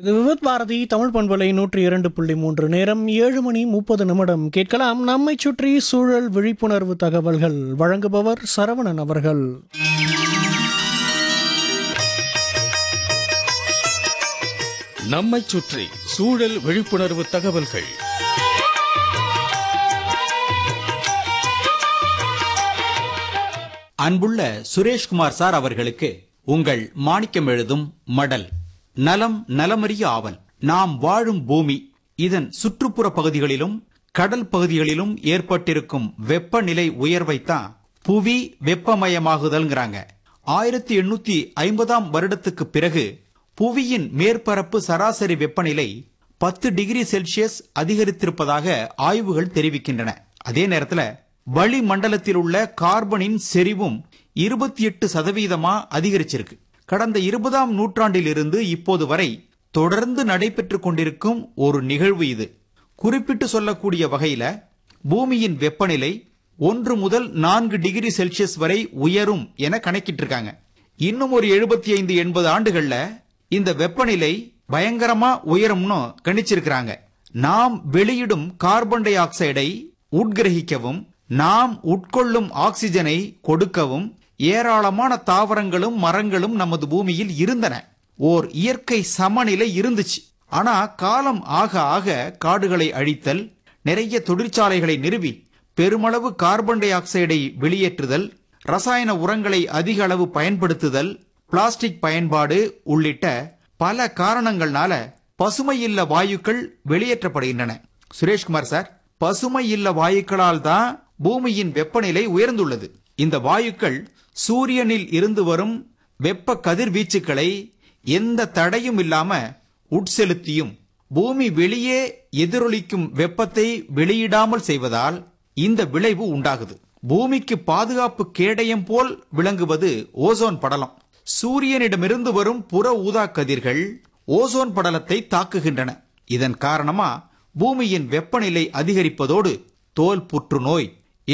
இது விவத் பாரதி தமிழ் பண்பலை நூற்றி இரண்டு புள்ளி மூன்று நேரம் ஏழு மணி முப்பது நிமிடம் கேட்கலாம் நம்மை சுற்றி சூழல் விழிப்புணர்வு தகவல்கள் வழங்குபவர் சரவணன் அவர்கள் நம்மைச் சுற்றி சூழல் விழிப்புணர்வு தகவல்கள் அன்புள்ள சுரேஷ்குமார் சார் அவர்களுக்கு உங்கள் மாணிக்கம் எழுதும் மடல் நலம் நலமறிய ஆவல் நாம் வாழும் பூமி இதன் சுற்றுப்புற பகுதிகளிலும் கடல் பகுதிகளிலும் ஏற்பட்டிருக்கும் வெப்பநிலை உயர்வைத்தான் புவி வெப்பமயமாகுதல்ங்கிறாங்க ஆயிரத்தி எண்ணூத்தி ஐம்பதாம் வருடத்துக்கு பிறகு புவியின் மேற்பரப்பு சராசரி வெப்பநிலை பத்து டிகிரி செல்சியஸ் அதிகரித்திருப்பதாக ஆய்வுகள் தெரிவிக்கின்றன அதே நேரத்தில் வளிமண்டலத்தில் உள்ள கார்பனின் செறிவும் இருபத்தி எட்டு சதவீதமா அதிகரிச்சிருக்கு கடந்த இருபதாம் நூற்றாண்டில் இருந்து இப்போது வரை தொடர்ந்து நடைபெற்றுக் கொண்டிருக்கும் ஒரு நிகழ்வு இது குறிப்பிட்டு சொல்லக்கூடிய வகையில பூமியின் வெப்பநிலை ஒன்று முதல் நான்கு டிகிரி செல்சியஸ் வரை உயரும் என கணக்கிட்டிருக்காங்க இன்னும் ஒரு எழுபத்தி ஐந்து எண்பது ஆண்டுகள்ல இந்த வெப்பநிலை பயங்கரமா உயரும்னு கணிச்சிருக்கிறாங்க நாம் வெளியிடும் கார்பன் டை ஆக்சைடை உட்கிரகிக்கவும் நாம் உட்கொள்ளும் ஆக்சிஜனை கொடுக்கவும் ஏராளமான தாவரங்களும் மரங்களும் நமது பூமியில் இருந்தன ஓர் இயற்கை சமநிலை இருந்துச்சு ஆனா காலம் ஆக ஆக காடுகளை அழித்தல் நிறைய தொழிற்சாலைகளை நிறுவி பெருமளவு கார்பன் டை ஆக்சைடை வெளியேற்றுதல் ரசாயன உரங்களை அதிக அளவு பயன்படுத்துதல் பிளாஸ்டிக் பயன்பாடு உள்ளிட்ட பல காரணங்கள்னால பசுமை இல்ல வாயுக்கள் வெளியேற்றப்படுகின்றன சுரேஷ்குமார் சார் பசுமை இல்ல வாயுக்களால் தான் பூமியின் வெப்பநிலை உயர்ந்துள்ளது இந்த வாயுக்கள் சூரியனில் இருந்து வரும் வெப்ப கதிர்வீச்சுக்களை எந்த தடையும் இல்லாம உட்செலுத்தியும் பூமி வெளியே எதிரொலிக்கும் வெப்பத்தை வெளியிடாமல் செய்வதால் இந்த விளைவு உண்டாகுது பூமிக்கு பாதுகாப்பு கேடயம் போல் விளங்குவது ஓசோன் படலம் சூரியனிடமிருந்து வரும் புற ஊதா கதிர்கள் ஓசோன் படலத்தை தாக்குகின்றன இதன் காரணமா பூமியின் வெப்பநிலை அதிகரிப்பதோடு தோல் புற்றுநோய்